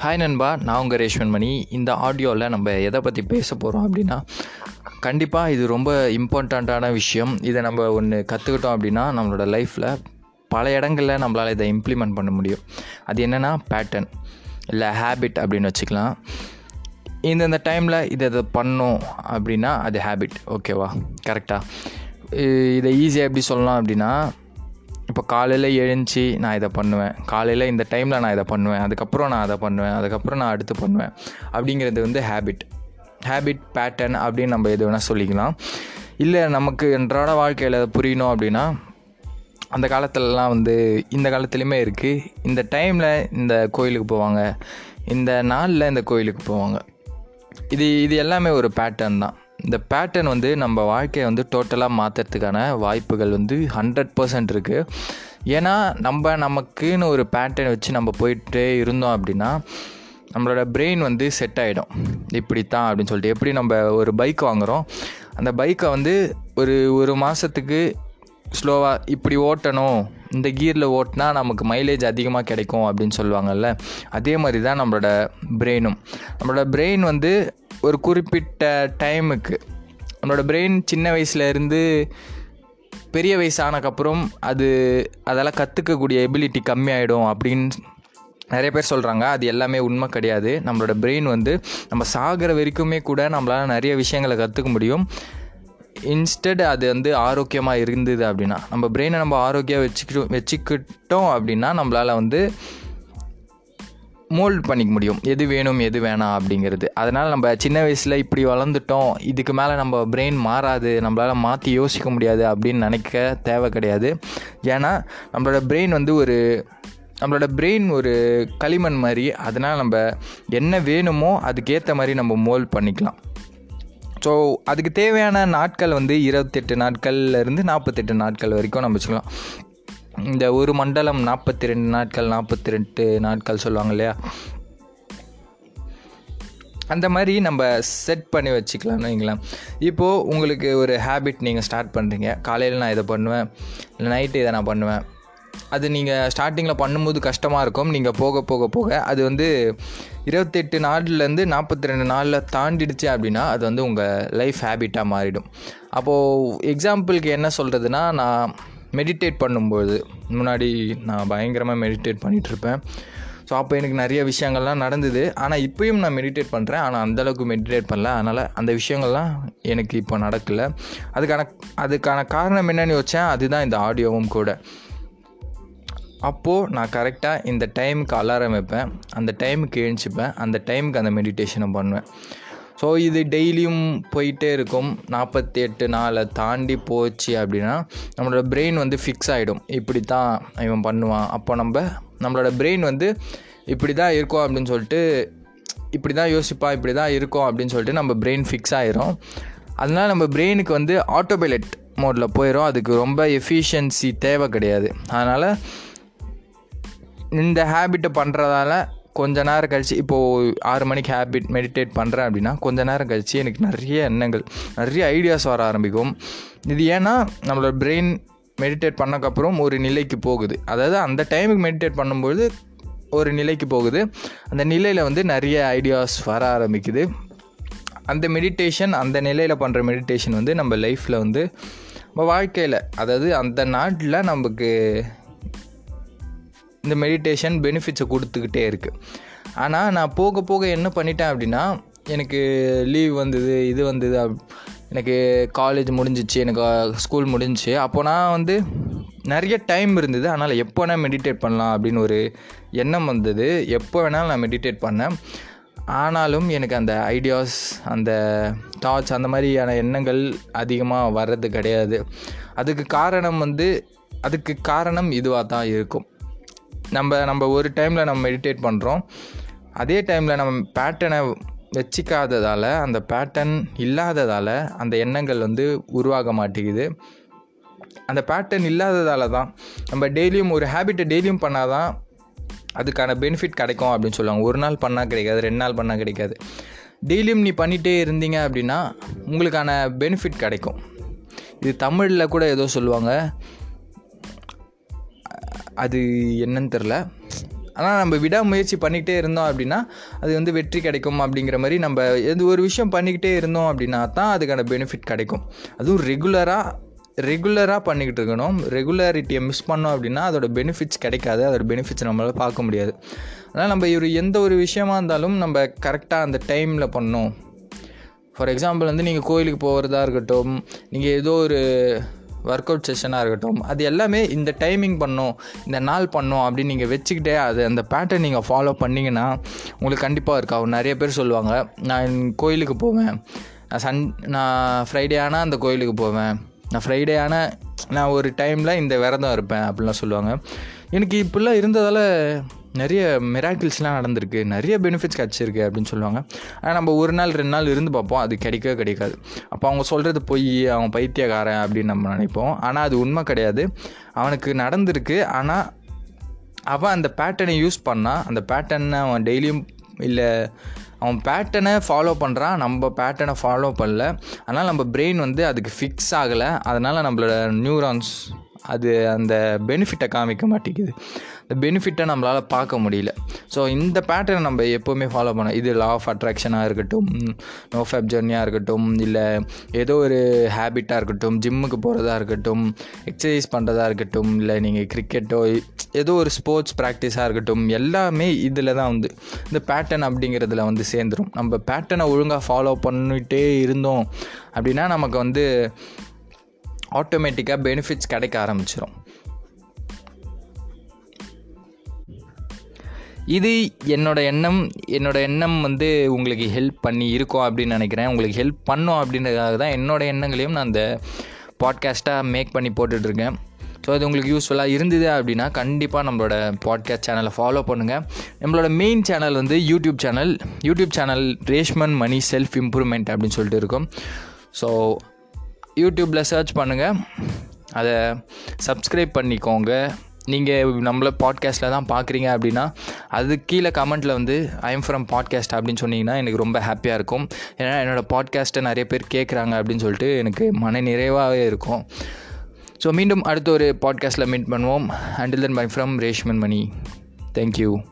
hi நண்பா நான் உங்கள் ரேஷ்வன் மணி இந்த ஆடியோவில் நம்ம எதை பற்றி பேச போகிறோம் அப்படின்னா கண்டிப்பாக இது ரொம்ப இம்பார்ட்டண்ட்டான விஷயம் இதை நம்ம ஒன்று கற்றுக்கிட்டோம் அப்படின்னா நம்மளோட லைஃப்பில் பல இடங்களில் நம்மளால் இதை இம்ப்ளிமெண்ட் பண்ண முடியும் அது என்னென்னா பேட்டர்ன் இல்லை ஹேபிட் அப்படின்னு வச்சுக்கலாம் இந்தந்த டைமில் இதை இதை பண்ணோம் அப்படின்னா அது ஹேபிட் ஓகேவா கரெக்டாக இதை ஈஸியாக எப்படி சொல்லலாம் அப்படின்னா இப்போ காலையில் எழுந்துச்சி நான் இதை பண்ணுவேன் காலையில் இந்த டைமில் நான் இதை பண்ணுவேன் அதுக்கப்புறம் நான் அதை பண்ணுவேன் அதுக்கப்புறம் நான் அடுத்து பண்ணுவேன் அப்படிங்கிறது வந்து ஹேபிட் ஹேபிட் பேட்டர்ன் அப்படின்னு நம்ம எது வேணால் சொல்லிக்கலாம் இல்லை நமக்கு அன்றாட வாழ்க்கையில் புரியணும் அப்படின்னா அந்த காலத்துலலாம் வந்து இந்த காலத்துலேயுமே இருக்குது இந்த டைமில் இந்த கோயிலுக்கு போவாங்க இந்த நாளில் இந்த கோயிலுக்கு போவாங்க இது இது எல்லாமே ஒரு பேட்டர்ன் தான் இந்த பேட்டர்ன் வந்து நம்ம வாழ்க்கையை வந்து டோட்டலாக மாற்றுறதுக்கான வாய்ப்புகள் வந்து ஹண்ட்ரட் பர்சன்ட் இருக்குது ஏன்னா நம்ம நமக்குன்னு ஒரு பேட்டர்ன் வச்சு நம்ம போயிட்டே இருந்தோம் அப்படின்னா நம்மளோட பிரெயின் வந்து செட் ஆகிடும் இப்படி தான் அப்படின்னு சொல்லிட்டு எப்படி நம்ம ஒரு பைக் வாங்குகிறோம் அந்த பைக்கை வந்து ஒரு ஒரு மாதத்துக்கு ஸ்லோவாக இப்படி ஓட்டணும் இந்த கியரில் ஓட்டினா நமக்கு மைலேஜ் அதிகமாக கிடைக்கும் அப்படின்னு சொல்லுவாங்கல்ல அதே மாதிரி தான் நம்மளோட பிரெயினும் நம்மளோட பிரெயின் வந்து ஒரு குறிப்பிட்ட டைமுக்கு நம்மளோட பிரெயின் சின்ன வயசுல இருந்து பெரிய வயசானக்கப்புறம் அது அதெல்லாம் கற்றுக்கக்கூடிய எபிலிட்டி கம்மியாயிடும் அப்படின்னு நிறைய பேர் சொல்கிறாங்க அது எல்லாமே உண்மை கிடையாது நம்மளோட பிரெயின் வந்து நம்ம சாகிற வரைக்குமே கூட நம்மளால் நிறைய விஷயங்களை கற்றுக்க முடியும் இன்ஸ்டட் அது வந்து ஆரோக்கியமாக இருந்தது அப்படின்னா நம்ம பிரெயினை நம்ம ஆரோக்கியம் வச்சுக்கிட்டோம் வச்சுக்கிட்டோம் அப்படின்னா நம்மளால் வந்து மோல்ட் பண்ணிக்க முடியும் எது வேணும் எது வேணாம் அப்படிங்கிறது அதனால் நம்ம சின்ன வயசில் இப்படி வளர்ந்துட்டோம் இதுக்கு மேலே நம்ம பிரெயின் மாறாது நம்மளால் மாற்றி யோசிக்க முடியாது அப்படின்னு நினைக்க தேவை கிடையாது ஏன்னா நம்மளோட பிரெயின் வந்து ஒரு நம்மளோட பிரெயின் ஒரு களிமண் மாதிரி அதனால் நம்ம என்ன வேணுமோ அதுக்கேற்ற மாதிரி நம்ம மோல்ட் பண்ணிக்கலாம் ஸோ அதுக்கு தேவையான நாட்கள் வந்து இருபத்தெட்டு நாட்கள்லேருந்து நாற்பத்தெட்டு நாட்கள் வரைக்கும் நம்ம வச்சுக்கலாம் இந்த ஒரு மண்டலம் நாற்பத்தி ரெண்டு நாட்கள் நாற்பத்தி ரெண்டு நாட்கள் சொல்லுவாங்க இல்லையா அந்த மாதிரி நம்ம செட் பண்ணி வச்சுக்கலாம்னு வைங்களேன் இப்போது உங்களுக்கு ஒரு ஹேபிட் நீங்கள் ஸ்டார்ட் பண்ணுறீங்க காலையில் நான் இதை பண்ணுவேன் இல்லை நைட்டு இதை நான் பண்ணுவேன் அது நீங்கள் ஸ்டார்டிங்கில் பண்ணும்போது கஷ்டமாக இருக்கும் நீங்கள் போக போக போக அது வந்து இருபத்தெட்டு நாள்லேருந்து நாற்பத்தி ரெண்டு நாளில் தாண்டிடுச்சு அப்படின்னா அது வந்து உங்கள் லைஃப் ஹேபிட்டாக மாறிடும் அப்போது எக்ஸாம்பிளுக்கு என்ன சொல்கிறதுனா நான் மெடிடேட் பண்ணும்போது முன்னாடி நான் பயங்கரமாக மெடிடேட் பண்ணிகிட்ருப்பேன் ஸோ அப்போ எனக்கு நிறைய விஷயங்கள்லாம் நடந்தது ஆனால் இப்போயும் நான் மெடிடேட் பண்ணுறேன் ஆனால் அந்தளவுக்கு மெடிடேட் பண்ணல அதனால் அந்த விஷயங்கள்லாம் எனக்கு இப்போ நடக்கலை அதுக்கான அதுக்கான காரணம் என்னன்னு யோசிச்சேன் அதுதான் இந்த ஆடியோவும் கூட அப்போது நான் கரெக்டாக இந்த டைமுக்கு அலாரம் வைப்பேன் அந்த டைமுக்கு எழுந்திச்சிப்பேன் அந்த டைமுக்கு அந்த மெடிடேஷனை பண்ணுவேன் ஸோ இது டெய்லியும் போயிட்டே இருக்கும் நாற்பத்தி எட்டு நாளை தாண்டி போச்சு அப்படின்னா நம்மளோட பிரெயின் வந்து ஃபிக்ஸ் ஆகிடும் இப்படி தான் இவன் பண்ணுவான் அப்போ நம்ம நம்மளோட பிரெயின் வந்து இப்படி தான் இருக்கும் அப்படின்னு சொல்லிட்டு இப்படி தான் யோசிப்பா இப்படி தான் இருக்கும் அப்படின்னு சொல்லிட்டு நம்ம பிரெயின் ஃபிக்ஸ் ஆகிரும் அதனால் நம்ம பிரெயினுக்கு வந்து ஆட்டோபைலட் மோடில் போயிடும் அதுக்கு ரொம்ப எஃபிஷியன்சி தேவை கிடையாது அதனால் இந்த ஹேபிட்டை பண்ணுறதால கொஞ்ச நேரம் கழித்து இப்போது ஆறு மணிக்கு ஹேபிட் மெடிடேட் பண்ணுறேன் அப்படின்னா கொஞ்ச நேரம் கழித்து எனக்கு நிறைய எண்ணங்கள் நிறைய ஐடியாஸ் வர ஆரம்பிக்கும் இது ஏன்னா நம்மளோட பிரெயின் மெடிடேட் பண்ணக்கப்புறம் ஒரு நிலைக்கு போகுது அதாவது அந்த டைமுக்கு மெடிடேட் பண்ணும்போது ஒரு நிலைக்கு போகுது அந்த நிலையில் வந்து நிறைய ஐடியாஸ் வர ஆரம்பிக்குது அந்த மெடிடேஷன் அந்த நிலையில் பண்ணுற மெடிடேஷன் வந்து நம்ம லைஃப்பில் வந்து நம்ம வாழ்க்கையில் அதாவது அந்த நாட்டில் நமக்கு இந்த மெடிடேஷன் பெனிஃபிட்ஸை கொடுத்துக்கிட்டே இருக்குது ஆனால் நான் போக போக என்ன பண்ணிட்டேன் அப்படின்னா எனக்கு லீவ் வந்தது இது வந்தது எனக்கு காலேஜ் முடிஞ்சிச்சு எனக்கு ஸ்கூல் முடிஞ்சிச்சு அப்போ நான் வந்து நிறைய டைம் இருந்தது அதனால் எப்போ வேணால் மெடிடேட் பண்ணலாம் அப்படின்னு ஒரு எண்ணம் வந்தது எப்போ வேணாலும் நான் மெடிடேட் பண்ணேன் ஆனாலும் எனக்கு அந்த ஐடியாஸ் அந்த தாட்ஸ் அந்த மாதிரியான எண்ணங்கள் அதிகமாக வர்றது கிடையாது அதுக்கு காரணம் வந்து அதுக்கு காரணம் இதுவாக தான் இருக்கும் நம்ம நம்ம ஒரு டைமில் நம்ம மெடிடேட் பண்ணுறோம் அதே டைமில் நம்ம பேட்டர்னை வச்சிக்காததால் அந்த பேட்டர்ன் இல்லாததால் அந்த எண்ணங்கள் வந்து உருவாக மாட்டேங்குது அந்த பேட்டர்ன் இல்லாததால் தான் நம்ம டெய்லியும் ஒரு ஹேபிட்டை டெய்லியும் பண்ணால் தான் அதுக்கான பெனிஃபிட் கிடைக்கும் அப்படின்னு சொல்லுவாங்க ஒரு நாள் பண்ணால் கிடைக்காது ரெண்டு நாள் பண்ணால் கிடைக்காது டெய்லியும் நீ பண்ணிகிட்டே இருந்தீங்க அப்படின்னா உங்களுக்கான பெனிஃபிட் கிடைக்கும் இது தமிழில் கூட ஏதோ சொல்லுவாங்க அது என்னன்னு தெரில ஆனால் நம்ம விடாமுயற்சி பண்ணிக்கிட்டே இருந்தோம் அப்படின்னா அது வந்து வெற்றி கிடைக்கும் அப்படிங்கிற மாதிரி நம்ம எது ஒரு விஷயம் பண்ணிக்கிட்டே இருந்தோம் அப்படின்னா தான் அதுக்கான பெனிஃபிட் கிடைக்கும் அதுவும் ரெகுலராக ரெகுலராக பண்ணிக்கிட்டு இருக்கணும் ரெகுலாரிட்டியை மிஸ் பண்ணோம் அப்படின்னா அதோட பெனிஃபிட்ஸ் கிடைக்காது அதோட பெனிஃபிட்ஸ் நம்மளால் பார்க்க முடியாது அதனால் நம்ம ஒரு எந்த ஒரு விஷயமா இருந்தாலும் நம்ம கரெக்டாக அந்த டைமில் பண்ணோம் ஃபார் எக்ஸாம்பிள் வந்து நீங்கள் கோயிலுக்கு போகிறதா இருக்கட்டும் நீங்கள் ஏதோ ஒரு ஒர்க் அவுட் செஷனாக இருக்கட்டும் அது எல்லாமே இந்த டைமிங் பண்ணோம் இந்த நாள் பண்ணோம் அப்படின்னு நீங்கள் வச்சுக்கிட்டே அது அந்த பேட்டர்ன் நீங்கள் ஃபாலோ பண்ணிங்கன்னா உங்களுக்கு கண்டிப்பாக இருக்காகும் நிறைய பேர் சொல்லுவாங்க நான் கோயிலுக்கு போவேன் நான் சன் நான் ஃப்ரைடே ஆனால் அந்த கோயிலுக்கு போவேன் நான் ஃப்ரைடே ஆனால் நான் ஒரு டைமில் இந்த விரதம் இருப்பேன் அப்படிலாம் சொல்லுவாங்க எனக்கு இப்படிலாம் இருந்ததால் நிறைய மிராக்கிள்ஸ்லாம் நடந்திருக்கு நிறைய பெனிஃபிட்ஸ் கிடச்சிருக்கு அப்படின்னு சொல்லுவாங்க ஆனால் நம்ம ஒரு நாள் ரெண்டு நாள் இருந்து பார்ப்போம் அது கிடைக்கவே கிடைக்காது அப்போ அவங்க சொல்கிறது போய் அவன் பைத்தியக்காரன் அப்படின்னு நம்ம நினைப்போம் ஆனால் அது உண்மை கிடையாது அவனுக்கு நடந்திருக்கு ஆனால் அவன் அந்த பேட்டர்னை யூஸ் பண்ணால் அந்த பேட்டர்னை அவன் டெய்லியும் இல்லை அவன் பேட்டர்னை ஃபாலோ பண்ணுறான் நம்ம பேட்டர்னை ஃபாலோ பண்ணல அதனால் நம்ம பிரெயின் வந்து அதுக்கு ஃபிக்ஸ் ஆகலை அதனால் நம்மளோட நியூரான்ஸ் அது அந்த பெனிஃபிட்டை காமிக்க மாட்டேங்குது அந்த பெனிஃபிட்டை நம்மளால் பார்க்க முடியல ஸோ இந்த பேட்டர்னை நம்ம எப்போவுமே ஃபாலோ பண்ணோம் இது லா ஆஃப் அட்ராக்ஷனாக இருக்கட்டும் நோ ஃபேப் ஜர்னியாக இருக்கட்டும் இல்லை ஏதோ ஒரு ஹேபிட்டாக இருக்கட்டும் ஜிம்முக்கு போகிறதா இருக்கட்டும் எக்ஸசைஸ் பண்ணுறதா இருக்கட்டும் இல்லை நீங்கள் கிரிக்கெட்டோ ஏதோ ஒரு ஸ்போர்ட்ஸ் ப்ராக்டிஸாக இருக்கட்டும் எல்லாமே இதில் தான் வந்து இந்த பேட்டர்ன் அப்படிங்கிறதுல வந்து சேர்ந்துடும் நம்ம பேட்டர்னை ஒழுங்காக ஃபாலோ பண்ணிகிட்டே இருந்தோம் அப்படின்னா நமக்கு வந்து ஆட்டோமேட்டிக்காக பெனிஃபிட்ஸ் கிடைக்க ஆரம்பிச்சிடும் இது என்னோட எண்ணம் என்னோட எண்ணம் வந்து உங்களுக்கு ஹெல்ப் பண்ணி இருக்கோம் அப்படின்னு நினைக்கிறேன் உங்களுக்கு ஹெல்ப் பண்ணும் அப்படின்றதுக்காக தான் என்னோட எண்ணங்களையும் நான் அந்த பாட்காஸ்ட்டாக மேக் பண்ணி போட்டுட்ருக்கேன் ஸோ அது உங்களுக்கு யூஸ்ஃபுல்லாக இருந்தது அப்படின்னா கண்டிப்பாக நம்மளோட பாட்காஸ்ட் சேனலை ஃபாலோ பண்ணுங்கள் நம்மளோட மெயின் சேனல் வந்து YouTube channel YouTube channel Reshman Mani self improvement அப்படின்னு சொல்லிட்டு இருக்கும் ஸோ யூடியூப்பில் சர்ச் பண்ணுங்கள் அதை சப்ஸ்கிரைப் பண்ணிக்கோங்க நீங்கள் நம்மள பாட்காஸ்ட்டில் தான் பார்க்குறீங்க அப்படின்னா அது கீழே கமெண்ட்டில் வந்து ஐம் ஃப்ரம் பாட்காஸ்ட் அப்படின்னு சொன்னீங்கன்னா எனக்கு ரொம்ப ஹாப்பியாக இருக்கும் ஏன்னா என்னோடய பாட்காஸ்ட்டை நிறைய பேர் கேட்குறாங்க அப்படின்னு சொல்லிட்டு எனக்கு மன நிறைவாகவே இருக்கும் ஸோ மீண்டும் அடுத்த ஒரு பாட்காஸ்ட்டில் மீட் பண்ணுவோம் until then bye from Reshman Mani thank you